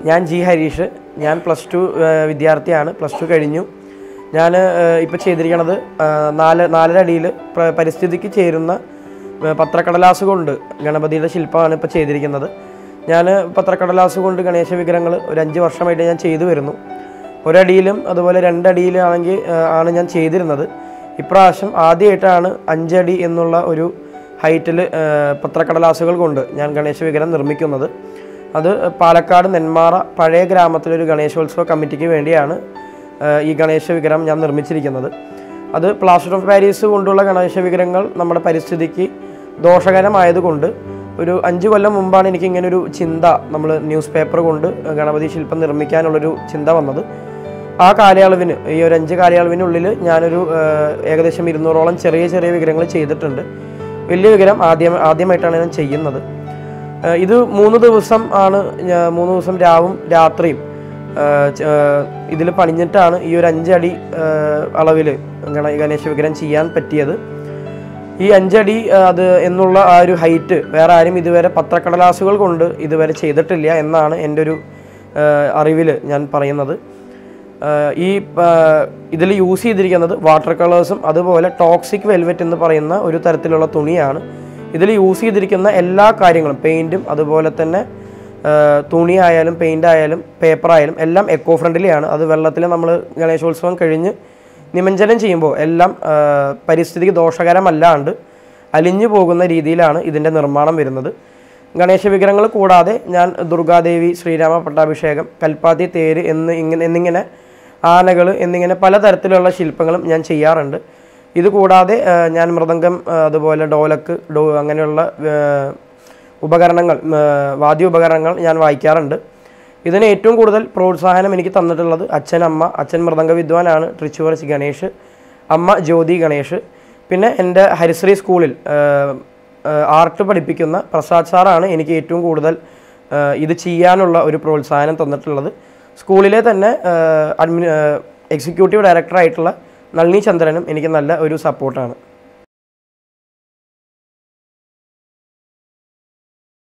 ഞാൻ ജി ഹരീഷ് ഞാൻ plus two വിദ്യാർത്ഥിയാണ് പ്ലസ് ടു കഴിഞ്ഞു ഞാൻ ഇപ്പോൾ ചെയ്തിരിക്കണത് ആ, നാല് നാലര അടിയിൽ പ്ര- പരിസ്ഥിതിക്ക് ചേരുന്ന ആ, പത്രക്കടലാസ് കൊണ്ട് ഗണപതിയുടെ ശില്പമാണ് ഇപ്പോൾ ചെയ്തിരിക്കുന്നത് ഞാൻ പത്രക്കടലാസ് കൊണ്ട് ഗണേശ വിഗ്രഹങ്ങൾ ഒരു അഞ്ച് വർഷമായിട്ട് ഞാൻ ചെയ്തു വരുന്നു ഒരടിയിലും അതുപോലെ രണ്ടടിയിലാണെങ്കിൽ ആ, ആണ് ഞാൻ ചെയ്തിരുന്നത് ഇപ്രാവശ്യം ആദ്യമായിട്ടാണ് അഞ്ചടി എന്നുള്ള ഒരു ഹൈറ്റിൽ പത്രക്കടലാസുകൾ കൊണ്ട് ഞാൻ ഗണേശ വിഗ്രഹം നിർമ്മിക്കുന്നത് അത് പാലക്കാട് നെന്മാറ പഴയ ഗ്രാമത്തിലൊരു ഗണേശോത്സവ കമ്മിറ്റിക്ക് വേണ്ടിയാണ് ആ, ഈ ഗണേശ വിഗ്രഹം ഞാൻ നിർമ്മിച്ചിരിക്കുന്നത് അത് പ്ലാസ്റ്റർ ഓഫ് പാരീസ് കൊണ്ടുള്ള ഗണേശ വിഗ്രഹങ്ങൾ നമ്മുടെ പരിസ്ഥിതിക്ക് ദോഷകരമായതുകൊണ്ട് ഒരു അഞ്ച് കൊല്ലം മുമ്പാണ് എനിക്ക് ഇങ്ങനെ ഒരു ചിന്ത നമ്മൾ ന്യൂസ് പേപ്പർ കൊണ്ട് ഗണപതി ശില്പം നിർമ്മിക്കാനുള്ളൊരു ചിന്ത വന്നത് ആ കാലയളവിന് ഈ ഒരു അഞ്ച് കാലയളവിനുള്ളിൽ ഞാനൊരു ആ, ഏകദേശം ഇരുന്നൂറോളം ചെറിയ ചെറിയ വിഗ്രഹങ്ങൾ ചെയ്തിട്ടുണ്ട് വലിയ വിഗ്രഹം ആദ്യം ആദ്യമായിട്ടാണ് ഞാൻ ചെയ്യുന്നത് ആ, ഇത് മൂന്ന് ദിവസം ആണ് ഞാ- മൂന്ന് ദിവസം രാവും രാത്രിയും ഇതിൽ പണിഞ്ഞിട്ടാണ് ഈ ഒരു അഞ്ചടി അളവിൽ ഗണ ഗണേശ വിഗ്രഹം ചെയ്യാൻ പറ്റിയത് ഈ അഞ്ചടി ആ, അത് എന്നുള്ള ആ ഒരു ഹൈറ്റ് വേറെ ആരും ഇതുവരെ പത്രക്കടലാസുകൾ കൊണ്ട് ഇതുവരെ ചെയ്തിട്ടില്ല എന്നാണ് എൻ്റെ ഒരു അറിവിൽ ഞാൻ പറയുന്നത് ആ, ഈ ഇതിൽ യൂസ് ചെയ്തിരിക്കുന്നത് വാട്ടർ കളേഴ്സും അതുപോലെ ടോക്സിക് വെൽവെറ്റ് എന്ന് പറയുന്ന ഒരു തരത്തിലുള്ള തുണിയാണ് ഇതിൽ യൂസ് ചെയ്തിരിക്കുന്ന എല്ലാ കാര്യങ്ങളും പെയിൻറ്റും അതുപോലെ തന്നെ ആ, തുണി ആയാലും പെയിൻ്റ് ആയാലും പേപ്പർ ആയാലും എല്ലാം എക്കോ ഫ്രണ്ട്ലി ആണ് അത് വെള്ളത്തിൽ നമ്മൾ ഗണേശോത്സവം കഴിഞ്ഞ് നിമഞ്ജനം ചെയ്യുമ്പോൾ എല്ലാം ആ, പരിസ്ഥിതിക്ക് ദോഷകരമല്ലാണ്ട് അലിഞ്ഞു പോകുന്ന രീതിയിലാണ് ഇതിൻ്റെ നിർമ്മാണം വരുന്നത് ഗണേശ വിഗ്രഹങ്ങൾ കൂടാതെ ഞാൻ ദുർഗാദേവി ശ്രീരാമ പട്ടാഭിഷേകം കൽപ്പാത്തി തേര് എന്ന് ഇങ്ങനെ എന്നിങ്ങനെ ആനകൾ എന്നിങ്ങനെ പലതരത്തിലുള്ള ശില്പങ്ങളും ഞാൻ ചെയ്യാറുണ്ട് ഇത് കൂടാതെ ആ, ഞാൻ മൃദംഗം ആ, അതുപോലെ ഡോലക്ക് ഡോ അങ്ങനെയുള്ള ആ, ഉപകരണങ്ങൾ ആ, വാദ്യോപകരണങ്ങൾ ഞാൻ വായിക്കാറുണ്ട് ഇതിന് ഏറ്റവും കൂടുതൽ പ്രോത്സാഹനം എനിക്ക് തന്നിട്ടുള്ളത് അച്ഛൻ അമ്മ അച്ഛൻ മൃദംഗ വിദ്വാനാണ് ട്രിച്ചുവർ ഗണേഷ് അമ്മ ജ്യോതി ഗണേഷ് പിന്നെ എൻ്റെ ഹരിശ്രീ സ്കൂളിൽ ആർട്ട് പഠിപ്പിക്കുന്ന പ്രസാദ് സാറാണ് എനിക്ക് ഏറ്റവും കൂടുതൽ ആ, ഇത് ചെയ്യാനുള്ള ഒരു പ്രോത്സാഹനം തന്നിട്ടുള്ളത് സ്കൂളിലെ തന്നെ അഡ്മിൻ എക്സിക്യൂട്ടീവ് ഡയറക്ടറായിട്ടുള്ള നളിനി ചന്ദ്രനും എനിക്ക് നല്ല ഒരു സപ്പോർട്ടാണ്